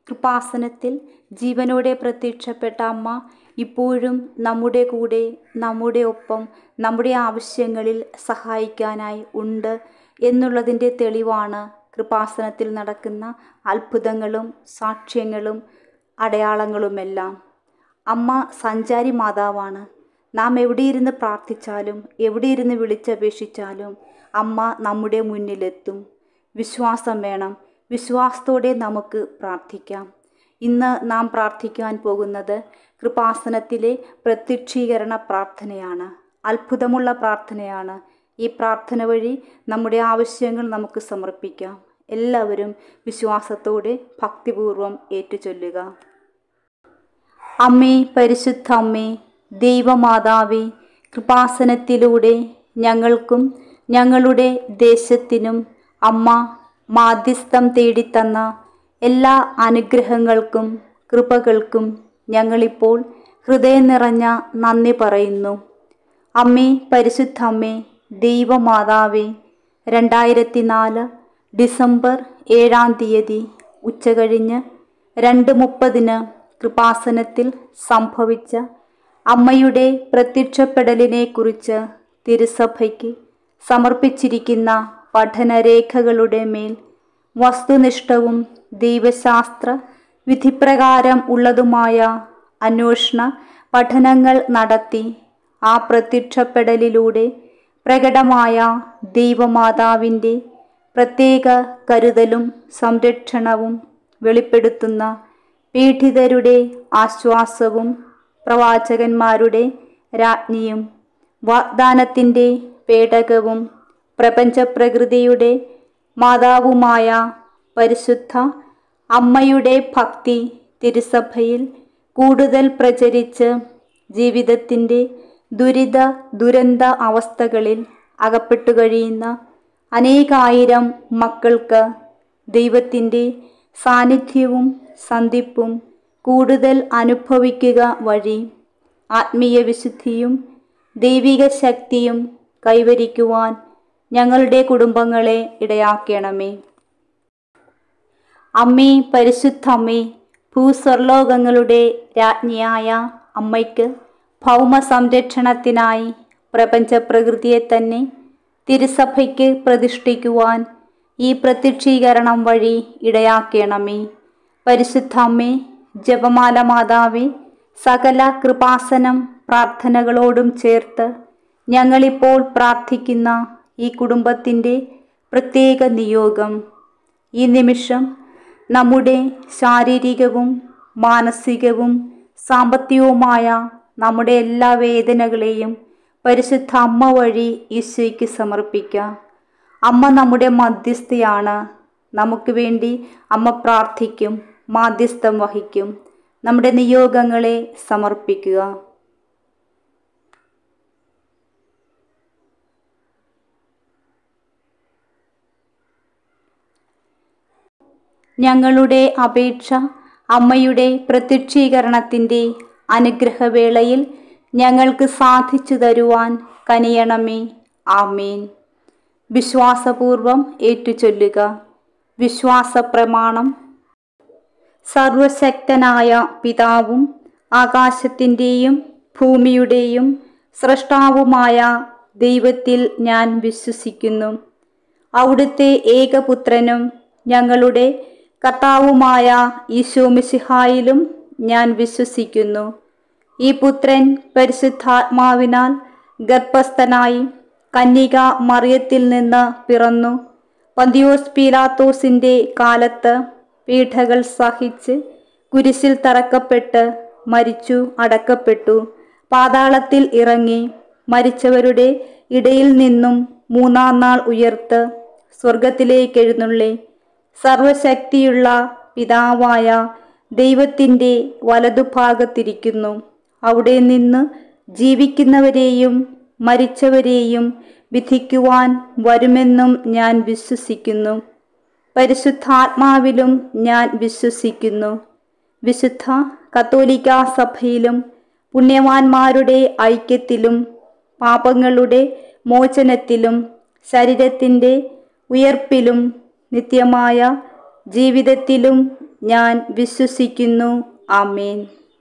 കൃപാസനത്തിൽ ജീവനോടെ പ്രത്യക്ഷപ്പെട്ട അമ്മ ഇപ്പോഴും നമ്മുടെ കൂടെ നമ്മുടെ ഒപ്പം നമ്മുടെ ആവശ്യങ്ങളിൽ സഹായിക്കാനായി ഉണ്ട് എന്നുള്ളതിൻ്റെ തെളിവാണ് കൃപാസനത്തിൽ നടക്കുന്ന അത്ഭുതങ്ങളും സാക്ഷ്യങ്ങളും അടയാളങ്ങളുമെല്ലാം അമ്മ സഞ്ചാരി മാതാവാണ് നാം എവിടെയിരുന്ന് പ്രാർത്ഥിച്ചാലും എവിടെയിരുന്ന് വിളിച്ചപേക്ഷിച്ചാലും അമ്മ നമ്മുടെ മുന്നിലെത്തും വിശ്വാസം വേണം വിശ്വാസത്തോടെ നമുക്ക് പ്രാർത്ഥിക്കാം ഇന്ന് നാം പ്രാർത്ഥിക്കാൻ പോകുന്നത് കൃപാസനത്തിലെ പ്രത്യക്ഷീകരണ പ്രാർത്ഥനയാണ് അത്ഭുതമുള്ള പ്രാർത്ഥനയാണ് ഈ പ്രാർത്ഥന വഴി നമ്മുടെ ആവശ്യങ്ങൾ നമുക്ക് സമർപ്പിക്കാം എല്ലാവരും വിശ്വാസത്തോടെ ഭക്തിപൂർവം ഏറ്റുചൊല്ലുക അമ്മേ പരിശുദ്ധ അമ്മേ ദൈവമാതാവേ കൃപാസനത്തിലൂടെ ഞങ്ങൾക്കും ഞങ്ങളുടെ ദേശത്തിനും അമ്മ മാധ്യസ്ഥം തേടിത്തന്ന എല്ലാ അനുഗ്രഹങ്ങൾക്കും കൃപകൾക്കും ഞങ്ങളിപ്പോൾ ഹൃദയം നിറഞ്ഞ നന്ദി പറയുന്നു അമ്മേ പരിശുദ്ധ അമ്മേ ദൈവമാതാവേ രണ്ടായിരത്തി നാല് ഡിസംബർ ഏഴാം തീയതി ഉച്ചകഴിഞ്ഞ് രണ്ട് മുപ്പതിന് കൃപാസനത്തിൽ സംഭവിച്ച അമ്മയുടെ പ്രത്യക്ഷപ്പെടലിനെക്കുറിച്ച് തിരുസഭയ്ക്ക് സമർപ്പിച്ചിരിക്കുന്ന പഠനരേഖകളുടെ മേൽ വസ്തുനിഷ്ഠവും ദൈവശാസ്ത്ര വിധിപ്രകാരം ഉള്ളതുമായ അന്വേഷണ പഠനങ്ങൾ നടത്തി ആ പ്രത്യക്ഷപ്പെടലിലൂടെ പ്രകടമായ ദൈവമാതാവിൻ്റെ പ്രത്യേക കരുതലും സംരക്ഷണവും വെളിപ്പെടുത്തുന്ന പീഡിതരുടെ ആശ്വാസവും പ്രവാചകന്മാരുടെ രാജ്ഞിയും വാഗ്ദാനത്തിൻ്റെ പേടകവും പ്രപഞ്ചപ്രകൃതിയുടെ മാതാവുമായ പരിശുദ്ധ അമ്മയുടെ ഭക്തി തിരുസഭയിൽ കൂടുതൽ പ്രചരിച്ച് ജീവിതത്തിൻ്റെ ദുരിത ദുരന്ത അവസ്ഥകളിൽ അകപ്പെട്ടു കഴിയുന്ന അനേകായിരം മക്കൾക്ക് ദൈവത്തിൻ്റെ സാന്നിധ്യവും സന്ധിപ്പും കൂടുതൽ അനുഭവിക്കുക വഴി ആത്മീയ വിശുദ്ധിയും ദൈവിക ശക്തിയും കൈവരിക്കുവാൻ ഞങ്ങളുടെ കുടുംബങ്ങളെ ഇടയാക്കണമേ അമ്മേ പരിശുദ്ധ അമ്മേ ഭൂസ്വർലോകങ്ങളുടെ രാജ്ഞിയായ അമ്മയ്ക്ക് ഭൗമ സംരക്ഷണത്തിനായി പ്രപഞ്ചപ്രകൃതിയെ തന്നെ തിരുസഭയ്ക്ക് പ്രതിഷ്ഠിക്കുവാൻ ഈ പ്രത്യക്ഷീകരണം വഴി ഇടയാക്കണമേ പരിശുദ്ധ അമ്മേ ജപമാല മാതാവേ സകല കൃപാസനം പ്രാർത്ഥനകളോടും ചേർത്ത് ഞങ്ങളിപ്പോൾ പ്രാർത്ഥിക്കുന്ന ഈ കുടുംബത്തിൻ്റെ പ്രത്യേക നിയോഗം ഈ നിമിഷം നമ്മുടെ ശാരീരികവും മാനസികവും സാമ്പത്തികവുമായ നമ്മുടെ എല്ലാ വേദനകളെയും പരിശുദ്ധ അമ്മ വഴി ഈശോയ്ക്ക് സമർപ്പിക്കാം അമ്മ നമ്മുടെ മധ്യസ്ഥയാണ് നമുക്ക് വേണ്ടി അമ്മ പ്രാർത്ഥിക്കും മാധ്യസ്ഥം വഹിക്കും നമ്മുടെ നിയോഗങ്ങളെ സമർപ്പിക്കുക ഞങ്ങളുടെ അപേക്ഷ അമ്മയുടെ പ്രത്യക്ഷീകരണത്തിൻ്റെ അനുഗ്രഹവേളയിൽ ഞങ്ങൾക്ക് സാധിച്ചു തരുവാൻ കനിയണമേ ആമേൻ വിശ്വാസപൂർവം ഏറ്റുചൊല്ലുക വിശ്വാസപ്രമാണം സർവശക്തനായ പിതാവും ആകാശത്തിൻ്റെയും ഭൂമിയുടെയും സൃഷ്ടാവുമായ ദൈവത്തിൽ ഞാൻ വിശ്വസിക്കുന്നു അവിടുത്തെ ഏകപുത്രനും ഞങ്ങളുടെ കർത്താവുമായ ഈശോമിശിഹായിലും ഞാൻ വിശ്വസിക്കുന്നു ഈ പുത്രൻ പരിശുദ്ധാത്മാവിനാൽ ഗർഭസ്ഥനായി കന്യക മറിയത്തിൽ നിന്ന് പിറന്നു പന്തിയോസ് പീലാത്തോസിൻ്റെ കാലത്ത് പീഠകൾ സഹിച്ച് കുരിശിൽ തറക്കപ്പെട്ട് മരിച്ചു അടക്കപ്പെട്ടു പാതാളത്തിൽ ഇറങ്ങി മരിച്ചവരുടെ ഇടയിൽ നിന്നും മൂന്നാം നാൾ ഉയർത്ത് സ്വർഗത്തിലേക്ക് എഴുന്നള്ളി സർവശക്തിയുള്ള പിതാവായ ദൈവത്തിൻ്റെ വലതുഭാഗത്തിരിക്കുന്നു അവിടെ നിന്ന് ജീവിക്കുന്നവരെയും മരിച്ചവരെയും വിധിക്കുവാൻ വരുമെന്നും ഞാൻ വിശ്വസിക്കുന്നു പരിശുദ്ധാത്മാവിലും ഞാൻ വിശ്വസിക്കുന്നു വിശുദ്ധ കത്തോലിക്ക സഭയിലും പുണ്യവാന്മാരുടെ ഐക്യത്തിലും പാപങ്ങളുടെ മോചനത്തിലും ശരീരത്തിൻ്റെ ഉയർപ്പിലും നിത്യമായ ജീവിതത്തിലും ഞാൻ വിശ്വസിക്കുന്നു ആമേൻ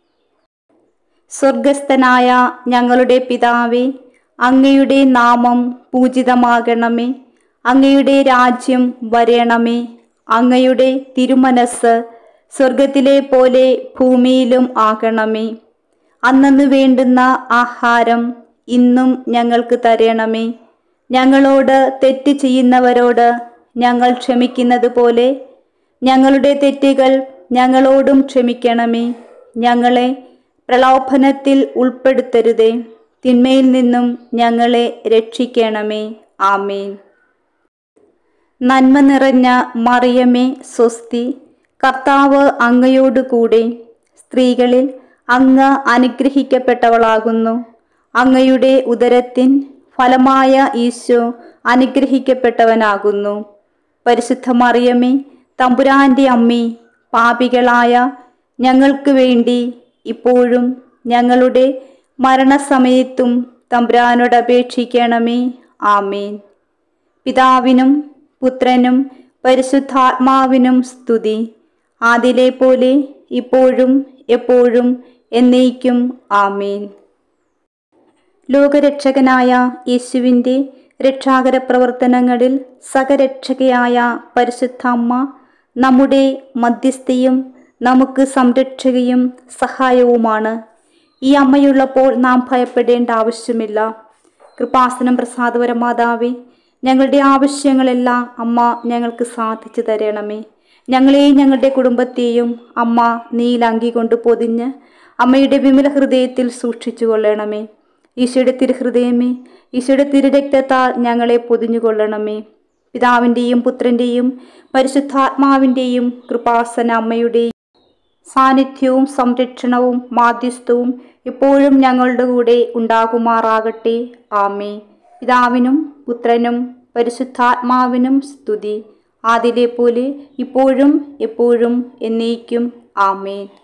സ്വർഗസ്ഥനായ ഞങ്ങളുടെ പിതാവേ അങ്ങയുടെ നാമം പൂജിതമാകണമേ അങ്ങയുടെ രാജ്യം വരയണമേ അങ്ങയുടെ തിരുമനസ് സ്വർഗത്തിലെ പോലെ ഭൂമിയിലും ആകണമേ അന്നു വേണ്ടുന്ന ആഹാരം ഇന്നും ഞങ്ങൾക്ക് തരണമേ ഞങ്ങളോട് തെറ്റ് ചെയ്യുന്നവരോട് ഞങ്ങൾ ക്ഷമിക്കുന്നത് പോലെ ഞങ്ങളുടെ തെറ്റുകൾ ഞങ്ങളോടും ക്ഷമിക്കണമേ ഞങ്ങളെ പ്രലോഭനത്തിൽ ഉൾപ്പെടുത്തരുതേ തിന്മയിൽ നിന്നും ഞങ്ങളെ രക്ഷിക്കണമേ ആമേൻ നന്മ നിറഞ്ഞ മറിയമേ സ്വസ്തി കർത്താവ് അങ്ങയോട് കൂടെ സ്ത്രീകളിൽ അങ്ങ് അനുഗ്രഹിക്കപ്പെട്ടവളാകുന്നു അങ്ങയുടെ ഉദരത്തിൻ ഫലമായ ഈശോ അനുഗ്രഹിക്കപ്പെട്ടവനാകുന്നു പരിശുദ്ധ മറിയമേ തമ്പുരാന്റെ അമ്മേ പാപികളായ ഞങ്ങൾക്ക് വേണ്ടി ഇപ്പോഴും ഞങ്ങളുടെ മരണസമയത്തും തമ്പുരാനോട് അപേക്ഷിക്കണമേ ആമേൻ പിതാവിനും പുത്രനും പരിശുദ്ധാത്മാവിനും സ്തുതി ആദിലെ പോലെ ഇപ്പോഴും എപ്പോഴും എന്നേക്കും ആമേൻ ലോകരക്ഷകനായ യേശുവിൻ്റെ രക്ഷാകര പ്രവർത്തനങ്ങളിൽ സഹരക്ഷകയായ പരിശുദ്ധ അമ്മ നമ്മുടെ മധ്യസ്ഥയും നമുക്ക് സംരക്ഷകയും സഹായവുമാണ് ഈ അമ്മയുള്ളപ്പോൾ നാം ഭയപ്പെടേണ്ട ആവശ്യമില്ല കൃപാസനം പ്രസാദപര മാതാവേ ഞങ്ങളുടെ ആവശ്യങ്ങളെല്ലാം അമ്മ ഞങ്ങൾക്ക് സാധിച്ചു തരണമേ ഞങ്ങളെയും ഞങ്ങളുടെ കുടുംബത്തെയും അമ്മ നീലങ്കി കൊണ്ട് പൊതിഞ്ഞ് അമ്മയുടെ വിമല ഹൃദയത്തിൽ സൂക്ഷിച്ചു കൊള്ളണമേ ഈശോയുടെ തിരുഹൃദയമേ ഈശോയുടെ തിരുരക്തത്താൽ ഞങ്ങളെ പൊതിഞ്ഞുകൊള്ളണമേ പിതാവിൻ്റെയും പുത്രൻ്റെയും പരിശുദ്ധാത്മാവിൻ്റെയും കൃപാസന അമ്മയുടെയും സാന്നിധ്യവും സംരക്ഷണവും മാധ്യസ്ഥവും ഇപ്പോഴും ഞങ്ങളുടെ കൂടെ ഉണ്ടാകുമാറാകട്ടെ ആമേ പിതാവിനും പുത്രനും പരിശുദ്ധാത്മാവിനും സ്തുതി ആദിലെ പോലെ ഇപ്പോഴും എപ്പോഴും എന്നേക്കും ആമേൻ